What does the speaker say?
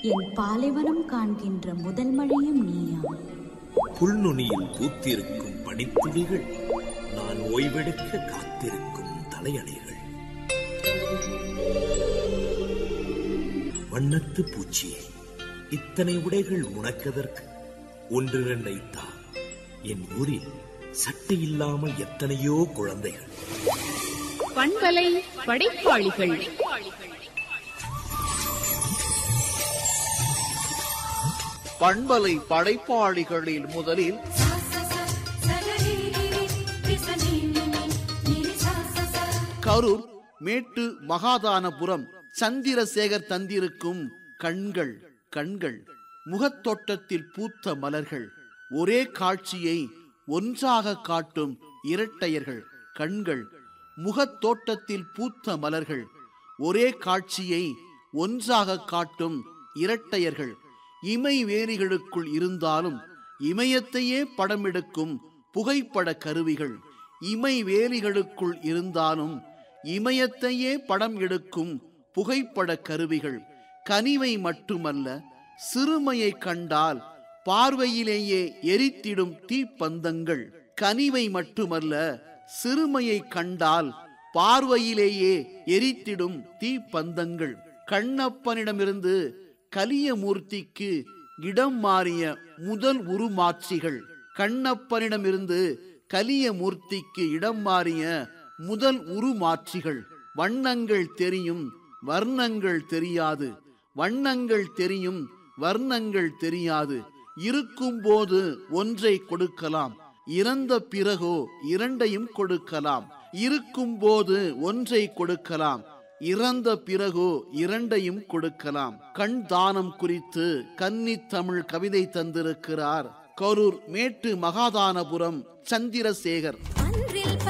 என் பாலைவனம் காண்கின்ற முதல் மழையும் நீயா புல்நுனியில் பூத்திருக்கும் பனித்துளிகள் நான் ஓய்வெடுக்க காத்திருக்கும் தலையணைகள் வண்ணத்து பூச்சியே இத்தனை உடைகள் உனக்கதற்கு ஒன்று நினைத்தா என் ஊரில் சட்டை இல்லாமல் எத்தனையோ குழந்தைகள் பண்பலை படைப்பாளிகள் பண்பலை படைப்பாளிகளில் முதலில் sa sa sa sa ga ri ri ri ri sa ni ni ni ni ri sa sa sa Karur மேட்டு மகாதானபுரம் சந்திரசேகர் தந்திருக்கும் கண்கள் கண்கள் முகத்தோட்டத்தில் பூத்த மலர்கள் ஒரே காட்சியை ஒன்றாக காட்டும் இரட்டையர்கள் கண்கள் முகத்தோட்டத்தில் பூத்த மலர்கள் ஒரே காட்சியை ஒன்றாக காட்டும் இரட்டையர்கள் இமை வேலிகளுக்குள் இருந்தாலும் இமயத்தையே படமெடுக்கும் புகைப்பட கருவிகள் இமை வேலிகளுக்குள் இருந்தாலும் இமயத்தையே படம் எடுக்கும் புகைப்பட கருவிகள் கனிவை மட்டுமல்ல சிறுமையை கண்டால் பார்வையிலேயே எரித்திடும் தீப்பந்தங்கள் கனிவை மட்டுமல்ல சிறுமையை கண்டால் பார்வையிலேயே எரித்திடும் தீப்பந்தங்கள் கண்ணப்பனிடமிருந்து கலியமூர்த்திக்கு இடம் மாறிய முதல் உருமாட்சிகள் கண்ணப்பனிடமிருந்து கலியமூர்த்திக்கு இடம் மாறிய முதல் உருமாட்சிகள் வண்ணங்கள் தெரியும் வர்ணங்கள் தெரியாது வண்ணங்கள் தெரியும் வர்ணங்கள் தெரியாது இருக்கும்போது ஒன்றை கொடுக்கலாம் இறந்த பிறகோ இரண்டையும் கொடுக்கலாம் இருக்கும்போது ஒன்றை கொடுக்கலாம் இறந்த பிறகோ இரண்டையும் கொடுக்கலாம் கண் தானம் குறித்து கன்னி தமிழ் கவிதை தந்திருக்கிறார் கரூர் மேட்டு மகாதானபுரம் சந்திரசேகர் அன்றே